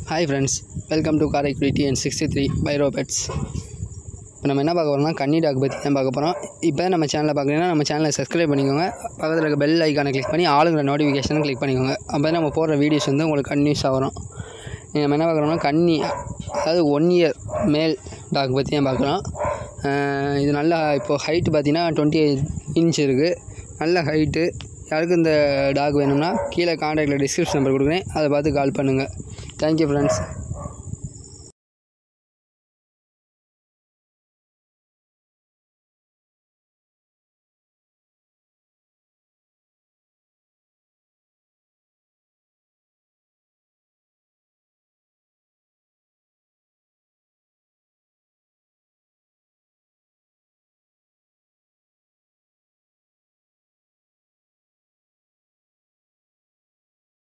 hi friends welcome to Karaikudi TN sixty three pyro pets இப்போ நம்ம என்ன பார்க்க போகிறோம்னா கன்னி டாக் பற்றி தான் பார்க்க போகிறோம் இப்போ நம்ம சேனலை பார்க்குறீங்கன்னா நம்ம சேனலை சப்ஸ்கிரைப் பண்ணிக்கோங்க பக்கத்தில் இருக்க பெல் ஐக்கானை கிளிக் பண்ணி ஆளுங்கிற நோட்டிஃபிகேஷனை கிளிக் பண்ணிக்கோங்க அப்போ தான் நம்ம போடுற வீடியோஸ் வந்து உங்களுக்கு கன்யூஸாக வரும் இங்க நம்ம என்ன பார்க்குறோம்னா கன்னி அதாவது ஒன் இயர் மேல் டாக் பற்றி தான் பார்க்குறோம் அஹ் இது நல்லா இப்போது ஹைட்டு பார்த்தீங்கன்னா டுவெண்ட்டி எயிட் இன்ச் இருக்குது நல்ல ஹைட்டு யாருக்கும் இந்த டாக் வேணும்னா கீழே காண்டாக்டில் டிஸ்கிரிப்ஷன் நம்பர் கொடுக்குறேன் அதை பார்த்து கால் பண்ணுங்கள் தேங்க்யூ ஃப்ரெண்ட்ஸ்